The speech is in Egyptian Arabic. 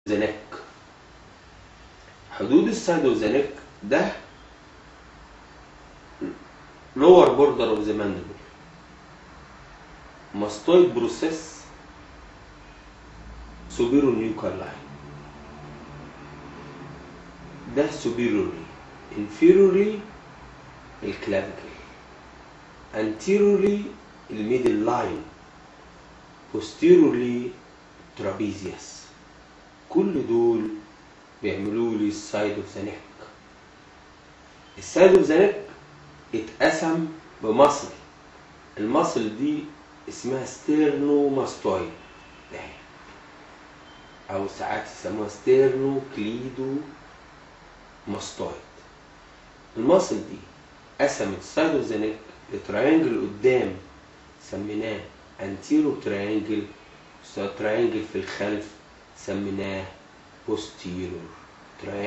ذا نيك حدود السايد اوف ذا نيك ده lower border of the mandible mastoid process superior nuchal line ده superiorly inferiorly الكلافيكل anteriorly الميدل لاين posteriorly trapezius كل دول بيعملوا لي السايد اوف ذا نيك السايد اوف ذا نيك اتقسم بمصل المصل دي اسمها ستيرنو ماستويد او ساعات يسموها ستيرنو كليدو ماستويد المصل دي قسمت السايد اوف ذا نيك لتراينجل قدام سميناه انتيرو تراينجل تراينجل في الخلف سميناه بوستيرور تراينجل